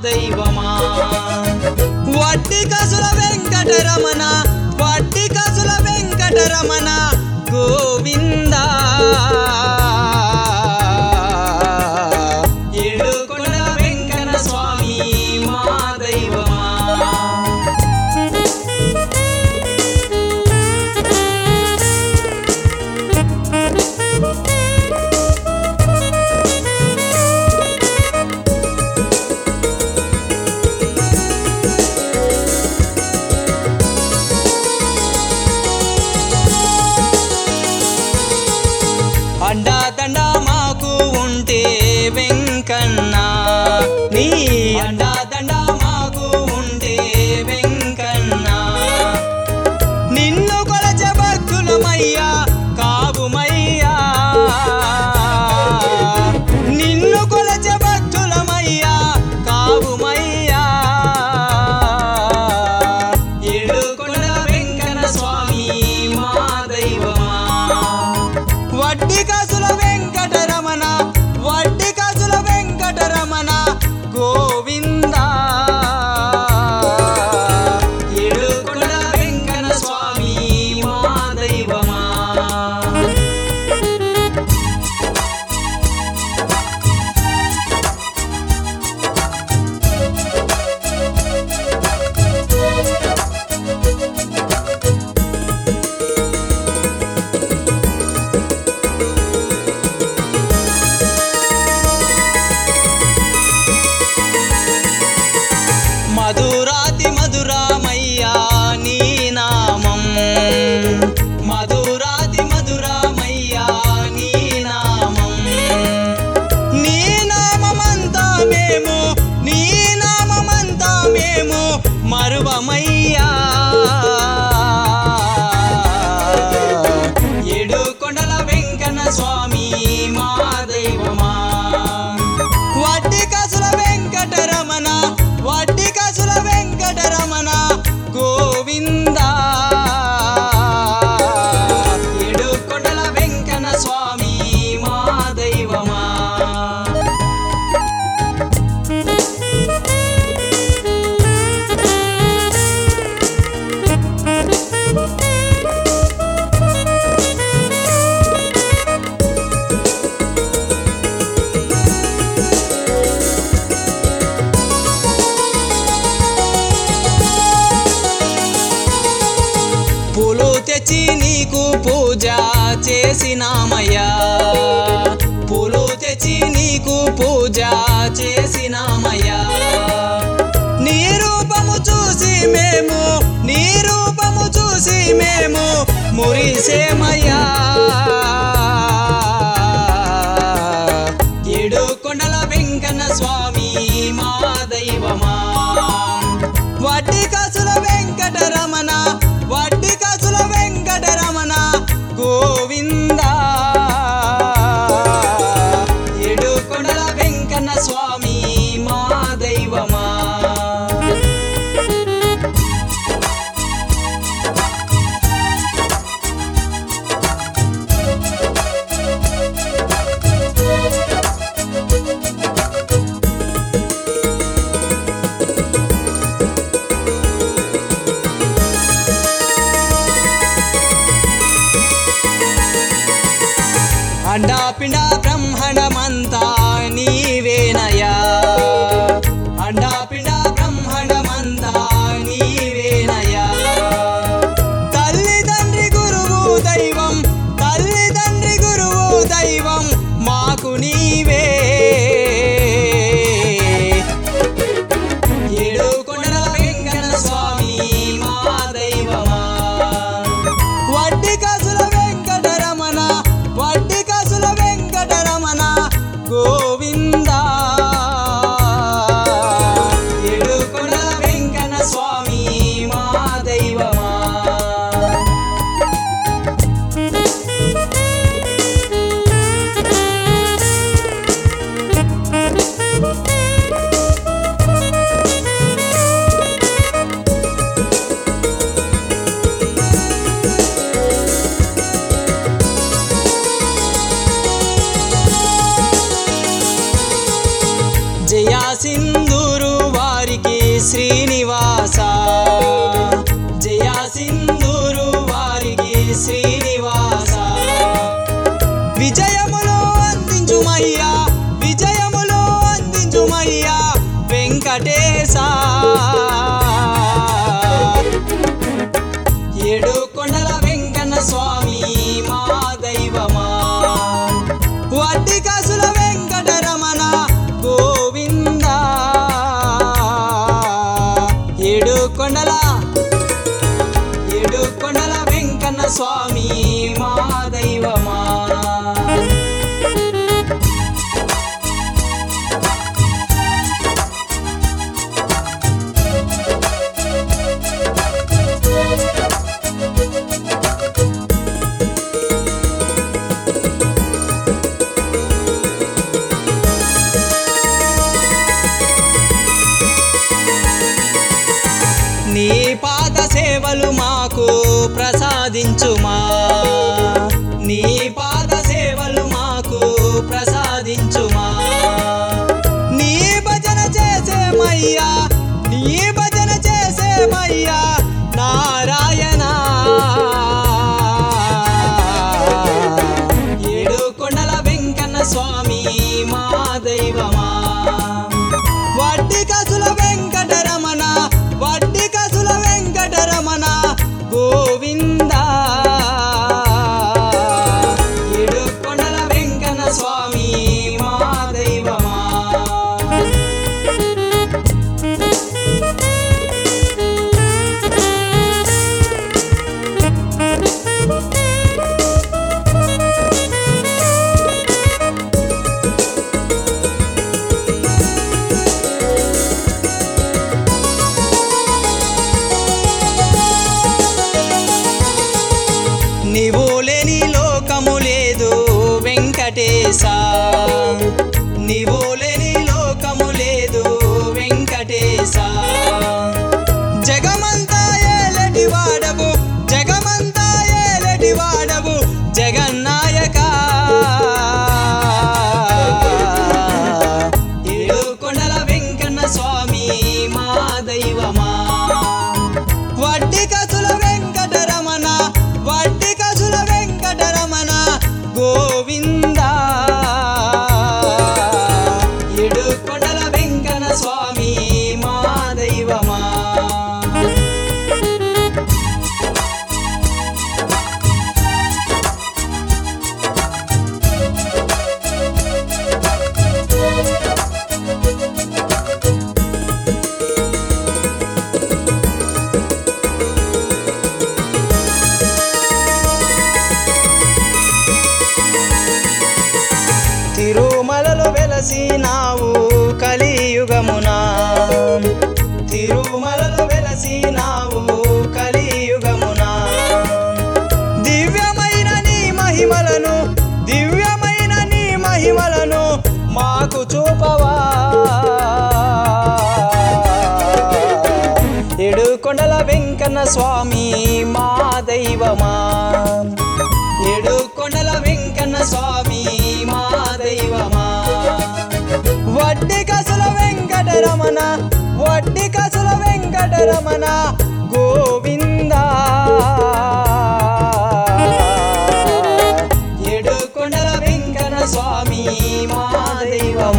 దైవమా వడ్డీ కసుల వెంకటరమణ వడ్డీ కసుల వెంకటరమణ గోవింద ఏడుకొండ వెంకన్న స్వామి మా దైవమా అండా దండ మాకు ఉంటే వెంకన్న నీ అండా దండ మాకు ఉంటే వెంకన్న నిన్ను కొలచ భక్తులమయ్యా కావుమయ్యా నిన్ను కొలచ భక్తులమయ్యా కావుమయ్యా ఏడుకొండ వెంకన్న స్వామి మా దైవమా వడ్డీ కాసుల వెంకటరమణ వడ్డీ కాసుల వెంకటరమణ గోవింద ఏడుకొండ వెంకన్న స్వామి మా దైవమా మధురాతి మధురామయ్యా నీ నామం మధురాతి మధురామయ్యా నీ నామం నీ నామమంతా మేము నీ నామమంతా మేము మరువమయ్యా ఏడు కొండల వెంకన్న స్వామి మా దైవమా వడ్డీ కాసుల వెంకటరమణ వడ్డీ కాసుల వెంకటరమణ గోవింద ఏడు కొండల వెంకన్న స్వామి మా దైవమా పూలు తెచ్చి నీకు పూజ చేసినామయ్యా పూలు తెచ్చి నీకు పూజ చేసినామయ్యా నీ రూపము చూసి మేము నీ రూపము చూసి మేము మురిసేమయ్యా ఏడు కొండల వెంకన్న స్వామి మా దైవమా వడ్డీ కాసుల వెంకటరమణ వడ్డీ కాసుల వెంకటరమణ గోవింద ఏడు కొండల వెంకన్న స్వామి మా దైవమా అండాపిండ బ్రహ్మణమంతా నీవేనయా అండాపిండ బ్రహ్మణమంతా నీవేనయా తల్లి తండ్రి గురువు దైవం తల్లి తండ్రి గురువు దైవం మాకు నీవే ఏడు కొండల వెంకన్న స్వామి మా దైవమా వడ్డీ కాసుల వెంకటరమణ వడ్డీ కాసుల వెంకటరమణ గోవింద ఏడు కొండల వెంకన్న స్వామి మా దైవమా జయా సింధూరు శ్రీనివాస జయ సింధూరు వారికి శ్రీనివాస విజయములో అందించుమయ్యా విజయములో అందించుమయ్యా వెంకటేశ ఏడు కొండల వెంకన్న స్వామి మా దైవమా వడ్డీ కాసుల వెంకటరమణ గోవింద ఏడు కొండల ఏడు కొండల వెంకన్న స్వామి మా దైవమా నీ పాద సేవలు మాకు ప్రసాదించుమా నీ పాద సేవలు మాకు ప్రసాదించుమా నీ భజన చేసేమయ్యా నీ భజన చేసేమయ్యా నారాయణ ఏడు కొండల వెంకన్న స్వామి మా దైవమా వడ్డీ కసుల వెంకటరమణ వడ్డీ కసుల వెంకటరమణ గోవింద ఏడు కొండల వెంకన్న స్వామి మా దైవమా నీవు లేని లోకము లేదు వెంకటేశ నీవు లేని లోకము లేదు వెంకటేశ జగమంతా ఏలటి వాడవు జగమంతా ఏలటి వాడవు జగన్నాయక ఏడు కొండల వెంకన్న స్వామి మా దైవమా వడ్డీ కసుల వెంకటరమణ వడ్డీ కసుల వెంకటరమణ గోవింద ఏడు కొండల వెంకన్న స్వామి మా దైవమా తిరుమలలో వెలసినావు కలియుగమున తిరుమలలో వెలసినావు కలియుగమున దివ్యమైన నీ మహిమలను దివ్యమైన నీ మహిమలను మాకు చూపవా ఏడు కొండల వెంకన్న స్వామి మా దైవమా ఏడు కొండల వెంకన్న స్వామి మా దైవమా వడ్డీ కసుల వెంకటరమణ వడ్డీ కసుల వెంకటరమణ గోవింద ఏడు కొండల వెంకన్న స్వామి మా దైవమా